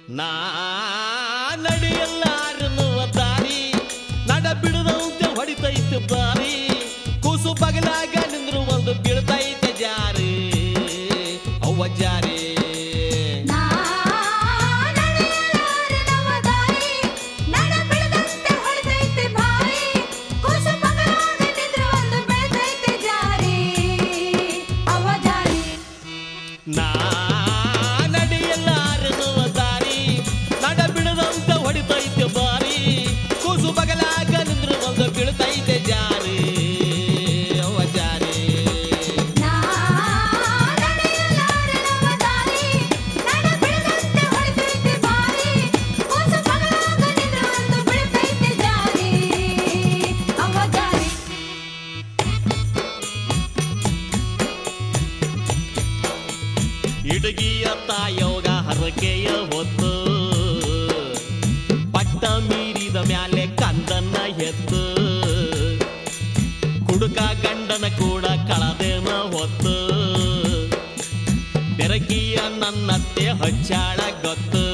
ನಾ ನಡೆಯಲ್ಲಾರನ್ನುವ ದಾರಿ ನಡ ಬಿಡದಂತೆ ಹೊಡಿತೈತೆ ಬಾರಿ ಕೂಸು ಬಗಲಾಗ ನಿಂದ್ರು ಒಂದು ಬೀಳ್ತೈತೆ ಜಾರಿ ಅವ್ವ ಜಾರಿ ನಾ ನಡೆಯಲಾರೆ ನಮ್ಮ ದಾರಿ ನಡ ಬಿಡದಂತೆ ಹೊಡೆದೈತೆ ಭಾರಿ ಕೂಸು ಮಗನಾಗ ನಿಂತ್ರೆ ಒಂದು ಬೆಳೆದೈತೆ ಜಾರಿ ಅವ ಜಾರಿ ನಾ ನಡೆಯಲ್ಲಾರನ್ನುವ ದಾರಿ ನಡ ಬಿಡದಂತೆ ಹೊಡಿತೈತೆ ಬಾರಿ ಕೂಸು ಬಗಲಾಗ ನಿಂದ್ರು ಒಂದು ಬೀಳ್ತೈತೆ ಜಾರಿ ಅವ್ವ ಜಾರಿ ನಾ ನಡೆಯಲಾರೆ ನಮ್ಮ ದಾರಿ ನಡ ಬಿಡದಂತೆ ಹೊಡೆದೈತೆ ಭಾರಿ ಕೂಸು ಮಗನಾಗ ನಿಂತ್ರೆ ಒಂದು ಬೆಳೆದೈತೆ ಜಾರಿ ಅವ ಜಾರಿ ಇಡಗಿಯ ತಾಯೋಗ ಹರಕೆಯ ಹೊತ್ತು ಪಟ್ಟ ಮೀರಿದ ಮ್ಯಾಲೆ ಕಂದನ್ನ ಎತ್ತು ಕುಡುಕ ಗಂಡನ ಕೂಡ ಕಳದೇನ ಹೊತ್ತು ಬೆರಗಿಯ ನನ್ನತ್ತೆ ಹಚ್ಚಾಳ ಗೊತ್ತು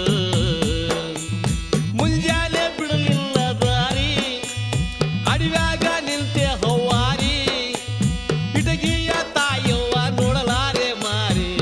ಮುಂಜಾನೆ ಬಿಡಲಿಲ್ಲ ದಾರಿ ಅಡವ್ಯಾಗ ನಿಂತೆ ಹವ್ವಾರಿ ಇಟಗಿಯ ತಾಯವ್ವ ನೋಡಲಾರೆ ಮಾರಿ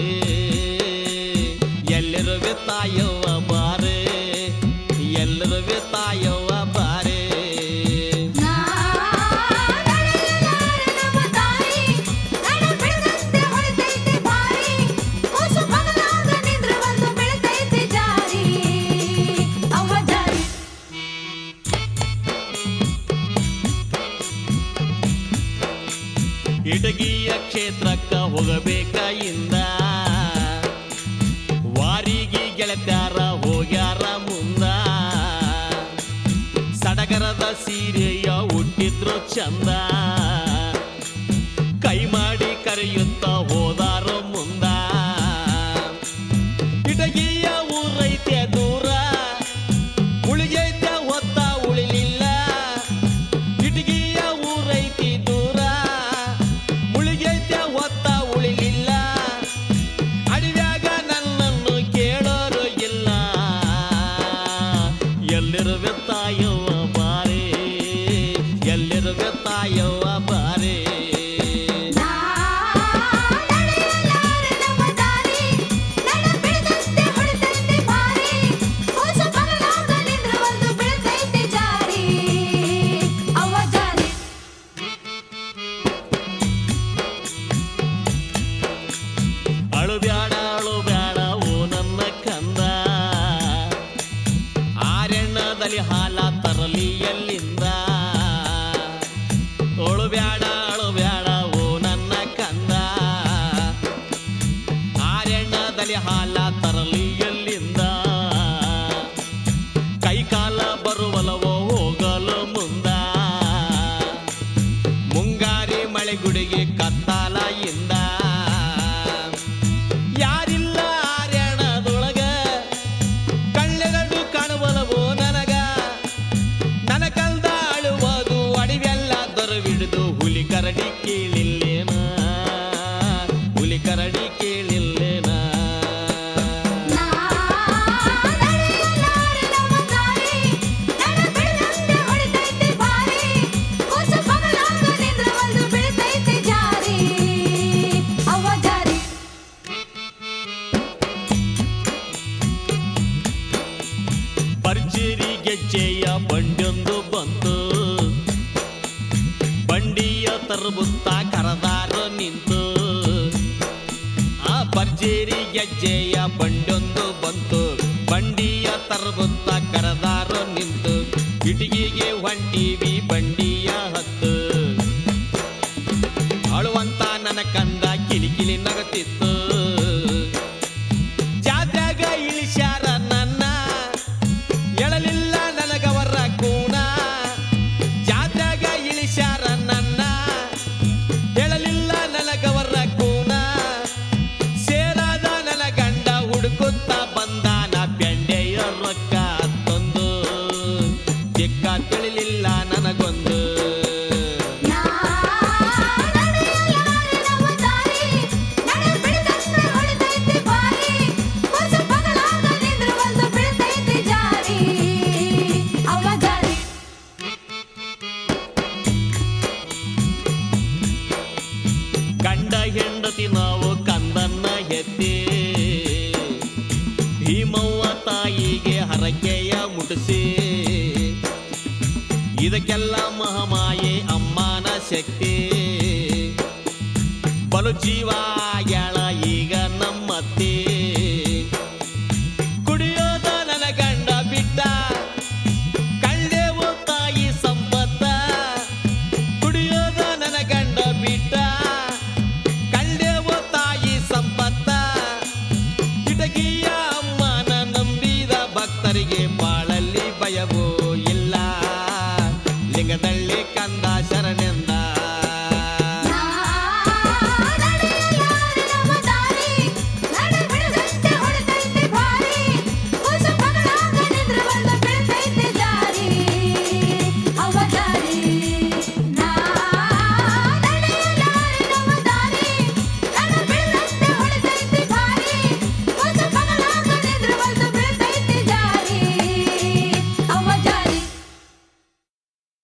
ಎಲ್ಲರೂ ತಾಯವ್ವ ಬಾರೆ ಎಲ್ಲರೂ ತಾಯವ್ವ ಬಾರೆ ನಾ ನಡೆಯಲಾರೆ ನಮ್ಮ ದಾರಿ ನಡ ಬಿಡದಂತೆ ಹೊಡೆದೈತೆ ಭಾರಿ ಕೂಸು ಮಗನಾಗ ನಿಂತ್ರೆ ಒಂದು ಬೆಳೆದೈತೆ ಜಾರಿ ಅವ ಜಾರಿ ಇಟಗಿಯ ಕ್ಷೇತ್ರಕ್ಕ ಹೋಗಬೇಕ ಇಂದ ವಾರಿಗೆ ಗೆಳತ್ಯಾರ ಹೋಗ್ಯಾರ ಮುಂದ ಸಡಗರದ ಸೀರೆಯ ಹುಟ್ಟಿದ್ರು ಚಂದ ಕೈ ಮಾಡಿ ಕರೆಯುತ್ತ ಹೋದಾರ ಮುಂದ ಇಟಗಿಯ ಊರೈತೆ ದೂರ ಉಳಿಗೈತೆ ಹೊತ್ತ ಉಳಿಲಿಲ್ಲ ಇಟಗಿಯ ಊರೈತಿ ದೂರ ಮುಳಿಗೈತೆ ಹೊತ್ತ ಉಳಿಲಿಲ್ಲ ಅಡವ್ಯಾಗ ನನ್ನನ್ನು ಕೇಳೋರು ಇಲ್ಲ ಎಲ್ಲಿರುವೆ ತಾಯವ್ವ ಬಾರೆ ಎಲ್ಲಿರುವೆ ತಾಯವ್ವ ಬಾರೆ ನಾ ನಡೆಯಲಾರೆ ನಮ್ಮ ದಾರಿ ನಡ ಬಿಡದಂತೆ ಹೊಡೆದೈತೆ ಭಾರಿ ಕೂಸು ಮಗನಾಗ ನಿಂತ್ರೆ ಒಂದು ಬೆಳೆದೈತೆ ಜಾರಿ ಅವ ಜಾರಿ ಅಳುಬ್ಯಾಡ ಅಳುಬ್ಯಾಡ ಓ ನನ್ನ ಕಂದ ಆರಣ್ಣದಲ್ಲಿ ಹಾಲ ತರಲಿ ಎಲ್ಲಿಂದ ಅಳುಬ್ಯಾಡ ಅಳುಬ್ಯಾಡ ಓ ನನ್ನ ಕಂದ ಆರಣ್ಣದಲ್ಲಿ ಹಾಲ ತರಲಿ ಎಲ್ಲಿಂದ ಕೈ ಕಾಲ ಬರುವಲವೋ ಹೋಗಲು ಮುಂದ ಮುಂಗಾರಿ ಮಳೆಗುಡಿಗೆ ಕತ್ತಾಲ ಇಂದ ಯಾರಿಲ್ಲ ಆರ್ಯಾಣದೊಳಗ ಕಳ್ಳೆಗಡು ಕಾಣುವಲವೋ ನನಗ ನನ್ನ ಕಲ್ದ ಅಳುವುದು ಅಡಿವೆಲ್ಲ ದೊರವಿಡಿದು ಹುಲಿ ಕರಡಿ ಕೇಳಿಲ್ಲೇನ ಹುಲಿ ಕರಡಿ ಕೇಳಿಲ್ಲೇನ ನಾ ನಡೆಯಲಾರೆ ನಮ್ಮ ದಾರಿ ನಡ ಬಿಡದಂತೆ ಹೊಡೆದೈತೆ ಭಾರಿ ಕೂಸು ಮಗನಾಗ ನಿಂತ್ರೆ ಒಂದು ಬೆಳೆದೈತೆ ಜಾರಿ ಅವ ಜಾರಿ ಭರ್ಜರಿ ಗೆಜ್ಜೆಯ ಬಂಡೊಂದು ಬಂತು ಬಂಡಿಯ ತರಬುತ್ತ ಕರದಾರ ನಿಂತು ಆ ಭರ್ಜರಿ ಗೆಜ್ಜೆಯ ಬಂಡೊಂದು ಬಂತು ಬಂಡಿಯ ತರಬುತ್ತ ಕರದಾರ ನಿಂತು ಇಟಿಗೆಗೆ ಹೊಂಟಿವಿ ಬಂಡಿಯ ಹತ್ತು ಅಳುವಂತ ನನ್ನ ಕಂದ ಕಿಲಿಕಿಲಿ ನಗತಿತ್ತು ಜಾತ್ಯಾಗ ಇಳಿಸ್ಯಾರ ನನ್ನ ಎಳಲಿಲ್ಲ ನನಗವರ ಕೂನ ಜಾತ್ಯಾಗ ಇಳಿಸ್ಯಾರ ನನ್ನ ಎಳಲಿಲ್ಲ ನನಗವರ ಕೂನ ಸೇರಾದ ನನ್ನ ಗಂಡ ಹುಡುಕುತ್ತ ಬಂದಾನ ಬೆಂಡೆಯ ರೊಕ್ಕ ತಂದು ದಿಕ್ಕ ತಿಳಿಲಿಲ್ಲ ನನಗ ಹರಕೆಯ ಮುಟ್ಟಿಸಿ ಇದಕ್ಕೆಲ್ಲ ಮಹಾಮಾಯೆ ಅಮ್ಮನ ಶಕ್ತಿ ಬಲು ಜೀವ ಆಗ್ಯಾಳ ಈಗ ನಮ್ಮತ್ತಿ ಕುಡಿಯೋದ ನನ್ನ ಗಂಡ ಬಿಟ್ಟ ಕಂಡೆವು ತಾಯಿ ಸಂಪತ್ತ ಕುಡಿಯೋದ ನನ್ನ ಗಂಡ ಬಿಟ್ಟ ಕಂಡೆವು ತಾಯಿ ಸಂಪತ್ತ ಕಿಟಕಿಯ ಅಮ್ಮನ ನಂಬಿದ ಭಕ್ತರಿಗೆ